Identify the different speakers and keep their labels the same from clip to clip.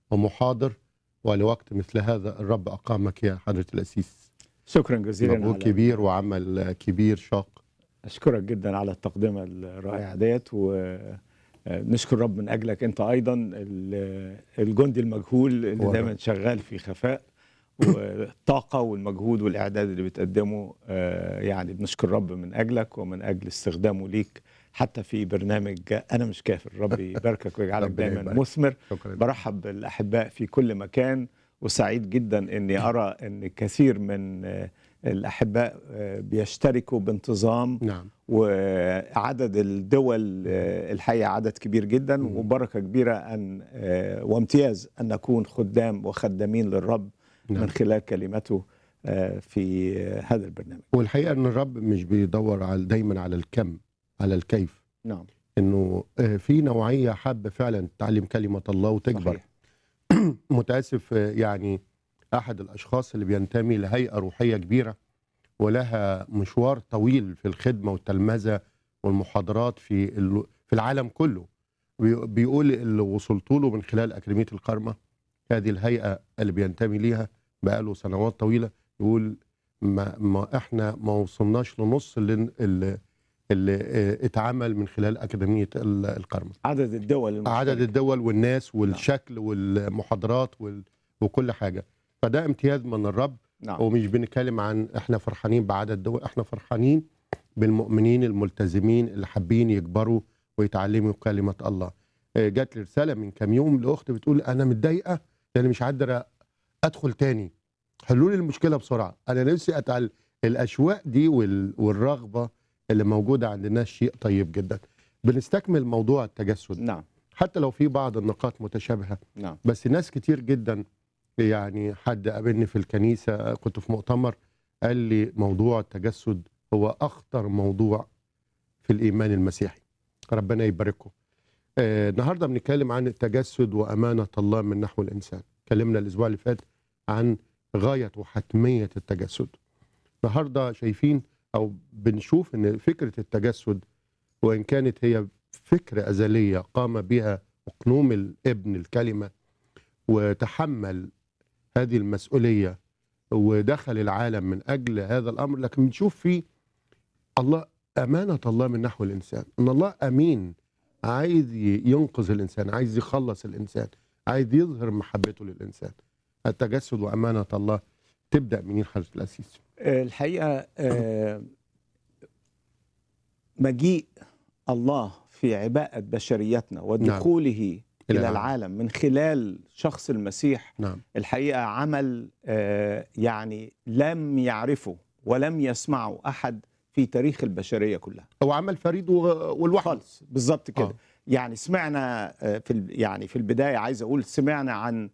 Speaker 1: ومحاضر ولوقت مثل هذا الرب أقامك يا حضرة الأسيس
Speaker 2: شكرا جزيلا
Speaker 1: مجهود
Speaker 2: على
Speaker 1: كبير وعمل كبير شاق
Speaker 2: اشكرك جدا على التقدمه الرائعه ديت ونشكر رب من اجلك انت ايضا ال- الجندي المجهول اللي
Speaker 1: ورب.
Speaker 2: دايما شغال في خفاء والطاقه والمجهود والاعداد اللي بتقدمه آه، يعني بنشكر رب من اجلك ومن اجل استخدامه ليك حتى في برنامج انا مش كافر ربي يباركك ويجعلك
Speaker 1: ربنا
Speaker 2: دايما
Speaker 1: يبارك.
Speaker 2: مثمر
Speaker 1: شكرا
Speaker 2: برحب بالاحباء في كل مكان وسعيد جدا اني ارى ان كثير من آه، الاحباء آه، بيشتركوا بانتظام
Speaker 1: نعم
Speaker 2: وعدد الدول آه، الحقيقه عدد كبير جدا
Speaker 1: مم.
Speaker 2: وبركه كبيره ان آه، وامتياز ان نكون خدام وخدامين للرب
Speaker 1: نعم
Speaker 2: من خلال كلمته آه، في آه، هذا البرنامج
Speaker 1: والحقيقة أن الرب مش بيدور على دايما على الكم على الكيف
Speaker 2: نعم
Speaker 1: انه آه، في نوعيه حابه فعلا تتعلم كلمه الله وتكبر
Speaker 2: صحيح.
Speaker 1: متاسف آه، يعني احد الاشخاص اللي بينتمي لهيئه روحيه كبيره ولها مشوار طويل في الخدمه والتلمذه والمحاضرات في ال- في العالم كله بي- بيقول اللي وصلت له من خلال اكاديميه الكرمه هذه الهيئه اللي بينتمي ليها بقاله سنوات طويله يقول ما, ما احنا ما وصلناش لنص اللي, اللي, اللي آه، اتعمل من خلال اكاديميه ال- الكرمه
Speaker 2: عدد الدول المشتركة.
Speaker 1: عدد الدول والناس والشكل والمحاضرات وال... وكل حاجه فده امتياز من الرب
Speaker 2: نعم
Speaker 1: ومش بنتكلم عن احنا فرحانين بعدد دول احنا فرحانين بالمؤمنين الملتزمين اللي حابين يكبروا ويتعلموا كلمه الله آه، جات لي رساله من كام يوم لاخت بتقول انا متضايقه لان مش قادره ادخل تاني حلوا لي المشكله بسرعه انا نفسي اتعلم الاشواق دي وال... والرغبه اللي موجوده عند الناس شيء طيب جدا بنستكمل موضوع التجسد
Speaker 2: نعم
Speaker 1: حتى لو في بعض النقاط متشابهه
Speaker 2: نعم
Speaker 1: بس ناس كتير جدا يعني حد قابلني في الكنيسه كنت في مؤتمر قال لي موضوع التجسد هو اخطر موضوع في الايمان المسيحي ربنا يباركه آه، النهارده بنتكلم عن التجسد وامانه الله من نحو الانسان اتكلمنا الاسبوع اللي فات عن غايه وحتميه التجسد النهارده شايفين او بنشوف ان فكره التجسد وان كانت هي فكره ازليه قام بها اقنوم الابن الكلمه وتحمل هذه المسؤوليه ودخل العالم من اجل هذا الامر لكن بنشوف فيه الله امانه الله من نحو الانسان ان الله امين عايز ي- ينقذ الانسان عايز يخلص الانسان عايز يظهر محبته للانسان التجسد وامانه الله تبدا منين حضره الاسيس
Speaker 2: آه، الحقيقه آه، مجيء الله في عباءة بشريتنا ودخوله إلى
Speaker 1: العالم.
Speaker 2: العالم من خلال شخص المسيح
Speaker 1: نعم
Speaker 2: الحقيقة عمل آه، يعني لم يعرفه ولم يسمعه أحد في تاريخ البشرية كلها
Speaker 1: هو عمل فريد و- والوحد
Speaker 2: خالص بالظبط كده
Speaker 1: آه.
Speaker 2: يعني سمعنا آه، في ال- يعني في البداية عايز أقول سمعنا عن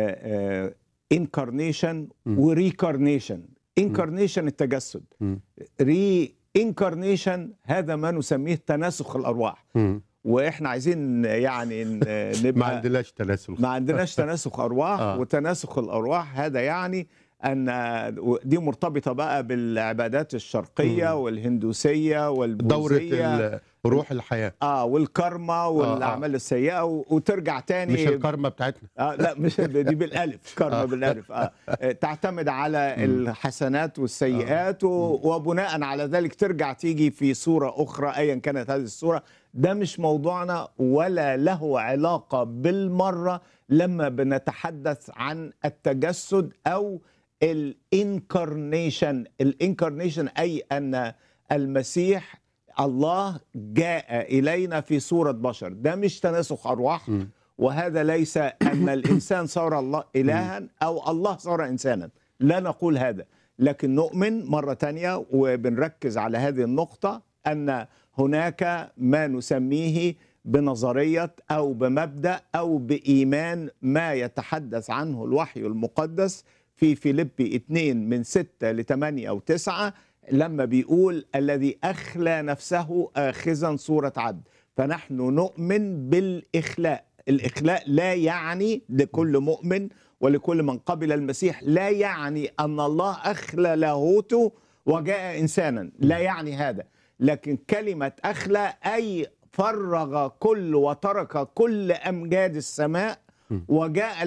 Speaker 2: انكارنيشن
Speaker 1: م.
Speaker 2: وريكارنيشن انكارنيشن التجسد
Speaker 1: مم.
Speaker 2: ري انكارنيشن هذا ما نسميه تناسخ الارواح
Speaker 1: مم.
Speaker 2: واحنا عايزين يعني ن-
Speaker 1: ما
Speaker 2: نبقى
Speaker 1: عندناش تناسل
Speaker 2: ما عندناش تناسخ ارواح
Speaker 1: آه.
Speaker 2: وتناسخ الارواح هذا يعني ان دي مرتبطه بقى بالعبادات الشرقيه
Speaker 1: مم.
Speaker 2: والهندوسيه
Speaker 1: دوره
Speaker 2: والبوذيه
Speaker 1: ال- روح الحياه
Speaker 2: اه والكرمه والاعمال السيئه و- وترجع تاني
Speaker 1: مش الكرمه بتاعتنا
Speaker 2: آه لا مش دي بالالف كرمه بالالف آه آه، تعتمد على الحسنات والسيئات و- وبناء على ذلك ترجع تيجي في صوره اخرى ايا كانت هذه الصوره ده مش موضوعنا ولا له علاقه بالمره لما بنتحدث عن التجسد او الانكارنيشن الانكارنيشن اي ان المسيح الله جاء الينا في صوره بشر ده مش تناسخ ارواح
Speaker 1: مم.
Speaker 2: وهذا ليس ان الانسان صار الله الها او الله صار انسانا لا نقول هذا لكن نؤمن مره تانية وبنركز على هذه النقطه ان هناك ما نسميه بنظريه او بمبدا او بايمان ما يتحدث عنه الوحي المقدس في فيليبي 2 من 6 ل 8 او 9 لما بيقول الذي اخلى نفسه اخذا صوره عبد فنحن نؤمن بالاخلاء الاخلاء لا يعني لكل مؤمن ولكل من قبل المسيح لا يعني ان الله اخلى لاهوته وجاء انسانا لا يعني هذا لكن كلمه اخلى اي فرغ كل وترك كل امجاد السماء وجاء